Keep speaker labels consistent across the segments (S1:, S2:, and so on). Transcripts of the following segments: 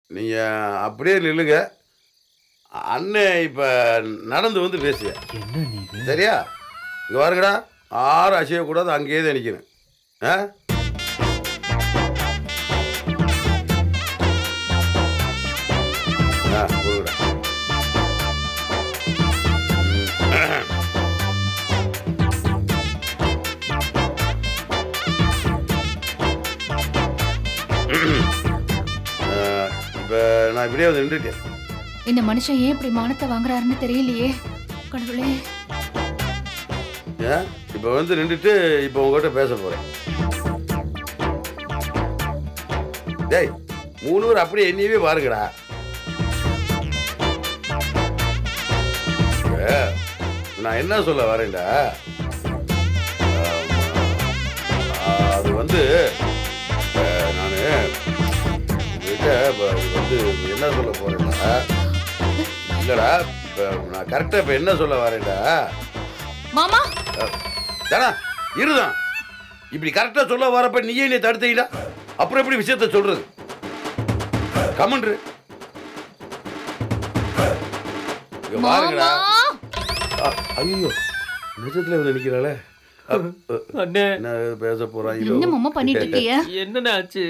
S1: நீங்கள் அப்படியே நில்லுங்க அண்ணன் இப்போ நடந்து வந்து பேசுவேன்
S2: என்ன நீங்க
S1: சரியா இங்கே பாருங்கடா ஆறும் அசையக்கூடாது அங்கேயே தான் நிற்கணும் ஆ ஆ கொடுக்குறேன் ம். இப்போ நான் இப்படியே வந்து நின்றுட்டேன்
S3: இந்த மனுஷன் ஏன் இப்படி மானத்தை வாங்குறாருன்னு தெரியலையே கடவுளே
S1: ஏன் இப்போ வந்து நின்றுட்டு இப்போ உங்ககிட்ட பேச போகிறேன் டேய் மூணு பேர் அப்படியே எண்ணியவே பாருங்கடா இப்ப நான் என்ன சொல்ல வரேன்டா ஆமா, அது வந்து நான் உங்ககிட்ட இப்ப இது வந்து என்ன சொல்ல போறேன்டா இல்லடா இப்போ நான் கரெக்டாக இப்போ என்ன சொல்ல வரேன்டா
S3: மாமா
S1: தானா இருதான் இப்படி கரெக்டா சொல்ல வரப்ப நீயே நீ தடுத்தீங்களா அப்புறம் எப்படி விஷயத்த சொல்றது கமன்று இங்க பாருங்கடா
S3: மாமா
S1: ஐயோ நிஜத்துல வந்து நிக்கிறாளே அ, அ,
S2: அண்ணே
S1: என்ன பேச போறான்
S3: என்ன மாமா பண்ணிட்டு இருக்கீங்க
S2: என்னண்ணே ஆச்சு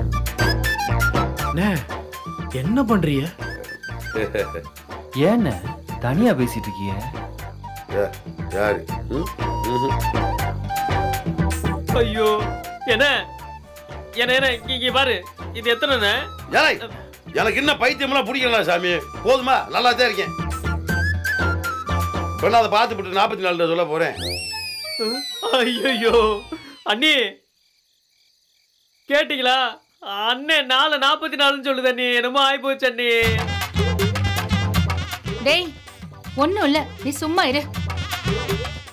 S2: அண்ணே என்ன பண்றீங்க
S4: ஏண்ணே தனியா பேசிட்டு இருக்கீங்க
S1: யாரு ம்? ம்ஹும்.
S2: ஐயோ என்ன என்ன என்ன இங்க இங்க பாரு இது எத்தனைண்ணே
S1: ஏய், எனக்கு என்ன பைத்தியமெல்லாம் பிடிக்கல சாமி போதுமா நல்லா தான் இருக்கேன் இப்ப நான் அதை பார்த்துட்டு நாற்பத்தி நாலு சொல்ல போறேன்
S2: ஐயோ அண்ணி கேட்டீங்களா அண்ணே நாலு நாற்பத்தி நாலுன்னு சொல்லுது அண்ணி என்னமோ ஆயிப்போச்சு அண்ணி
S3: டேய் ஒண்ணும் இல்ல நீ சும்மா இரு